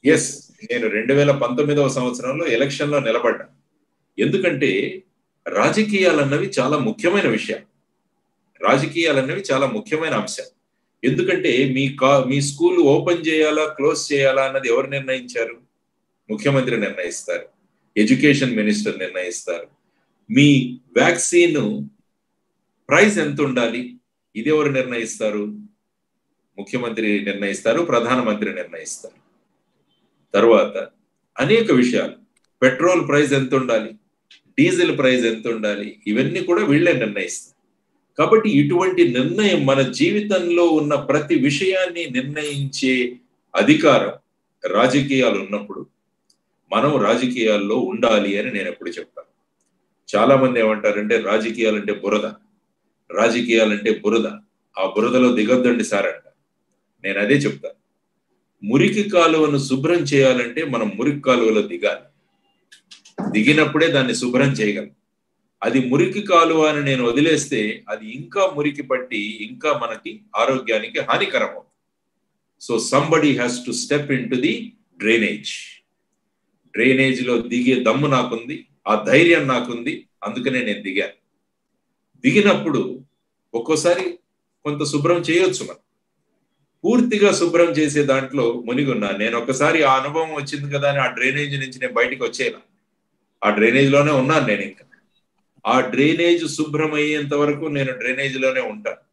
yes నేను రెండు వేల పంతొమ్మిదవ సంవత్సరంలో ఎలక్షన్ లో నిలబడ్డా ఎందుకంటే రాజకీయాలన్నవి చాలా ముఖ్యమైన విషయం రాజకీయాలన్నవి చాలా ముఖ్యమైన అంశం ఎందుకంటే మీ కా మీ స్కూల్ ఓపెన్ చేయాలా క్లోజ్ చేయాలా అన్నది ఎవరు నిర్ణయించారు ముఖ్యమంత్రి నిర్ణయిస్తారు ఎడ్యుకేషన్ మినిస్టర్ నిర్ణయిస్తారు మీ వ్యాక్సిన్ ప్రైస్ ఎంత ఉండాలి ఇది ఎవరు నిర్ణయిస్తారు ముఖ్యమంత్రి నిర్ణయిస్తారు ప్రధానమంత్రి నిర్ణయిస్తారు తర్వాత అనేక విషయాలు పెట్రోల్ ప్రైస్ ఎంత ఉండాలి డీజిల్ ప్రైస్ ఎంత ఉండాలి ఇవన్నీ కూడా వీళ్ళే నిర్ణయిస్తారు కాబట్టి ఇటువంటి నిర్ణయం మన జీవితంలో ఉన్న ప్రతి విషయాన్ని నిర్ణయించే అధికారం రాజకీయాలు ఉన్నప్పుడు మనం రాజకీయాల్లో ఉండాలి అని నేను ఎప్పుడు చెప్తాను చాలా మంది ఏమంటారంటే రాజకీయాలంటే బురద రాజకీయాలంటే బురద ఆ బురదలో దిగొద్దండి సార్ అంట నేను అదే చెప్తాను మురికి కాలువను శుభ్రం చేయాలంటే మనం మురికి కాలువలో దిగాలి దిగినప్పుడే దాన్ని శుభ్రం చేయగలం అది మురికి కాలువ అని నేను వదిలేస్తే అది ఇంకా మురికి పట్టి ఇంకా మనకి ఆరోగ్యానికి హానికరం అవుతుంది so somebody has to step in to the drainage drainage లో దిగే దమ్ము నాకుంది ఆ ధైర్యం నాకుంది అందుకనే నేను దిగాను దిగినప్పుడు ఒక్కోసారి కొంత శుభ్రం చేయొచ్చు మనం పూర్తిగా శుభ్రం చేసే దాంట్లో మునిగున్నా నేను ఒకసారి ఆ అనుభవం వచ్చింది కదా అని ఆ డ్రైనేజ్ నుంచి నేను బయటికి వచ్చేలా ఆ డ్రైనేజ్ లోనే ఉన్నాను నేను ఇంకా ఆ డ్రైనేజ్ శుభ్రం అయ్యేంత వరకు నేను డ్రైనేజ్ లోనే ఉంటాను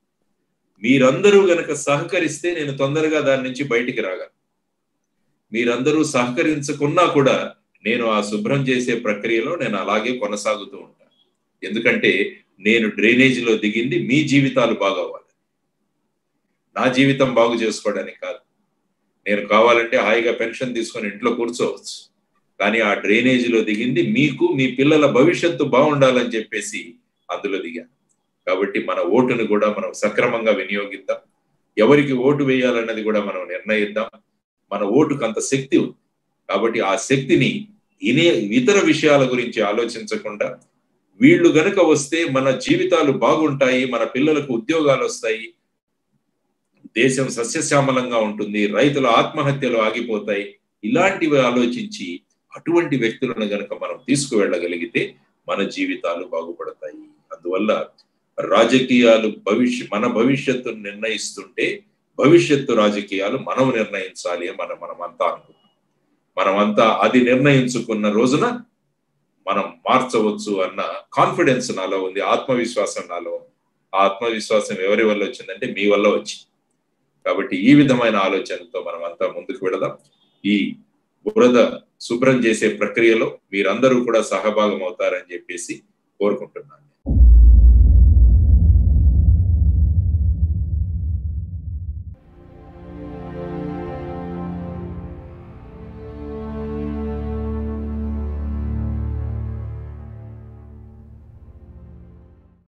మీరందరూ గనక సహకరిస్తే నేను తొందరగా దాని నుంచి బయటికి రాగలను మీరందరూ సహకరించకున్నా కూడా నేను ఆ శుభ్రం చేసే ప్రక్రియలో నేను అలాగే కొనసాగుతూ ఉంటాను ఎందుకంటే నేను డ్రైనేజీలో దిగింది మీ జీవితాలు బాగవ్వాలి నా జీవితం బాగు చేసుకోవడానికి కాదు నేను కావాలంటే హాయిగా పెన్షన్ తీసుకొని ఇంట్లో కూర్చోవచ్చు కానీ ఆ డ్రైనేజీలో దిగింది మీకు మీ పిల్లల భవిష్యత్తు బాగుండాలని చెప్పేసి అందులో దిగాను కాబట్టి మన ఓటును కూడా మనం సక్రమంగా వినియోగిద్దాం ఎవరికి ఓటు వేయాలన్నది కూడా మనం నిర్ణయిద్దాం మన ఓటుకు అంత శక్తి ఉంది కాబట్టి ఆ శక్తిని ఇనే ఇతర విషయాల గురించి ఆలోచించకుండా వీళ్ళు గనక వస్తే మన జీవితాలు బాగుంటాయి మన పిల్లలకు ఉద్యోగాలు వస్తాయి దేశం సస్యశ్యామలంగా ఉంటుంది రైతుల ఆత్మహత్యలు ఆగిపోతాయి ఇలాంటివి ఆలోచించి అటువంటి వ్యక్తులను గనక మనం తీసుకువెళ్ళగలిగితే మన జీవితాలు బాగుపడతాయి అందువల్ల రాజకీయాలు భవిష్య మన భవిష్యత్తును నిర్ణయిస్తుంటే భవిష్యత్తు రాజకీయాలు మనం నిర్ణయించాలి అని మనం మనమంతా అనుకుంటాం మనమంతా అది నిర్ణయించుకున్న రోజున మనం మార్చవచ్చు అన్న కాన్ఫిడెన్స్ నాలో ఉంది ఆత్మవిశ్వాసం నాలో ఆ ఆత్మవిశ్వాసం ఎవరి వల్ల వచ్చిందంటే మీ వల్ల వచ్చింది కాబట్టి ఈ విధమైన ఆలోచనతో మనం అంతా ముందుకు వెళదాం ఈ బురద శుభ్రం చేసే ప్రక్రియలో మీరందరూ కూడా సహభాగం అవుతారని చెప్పేసి కోరుకుంటున్నాను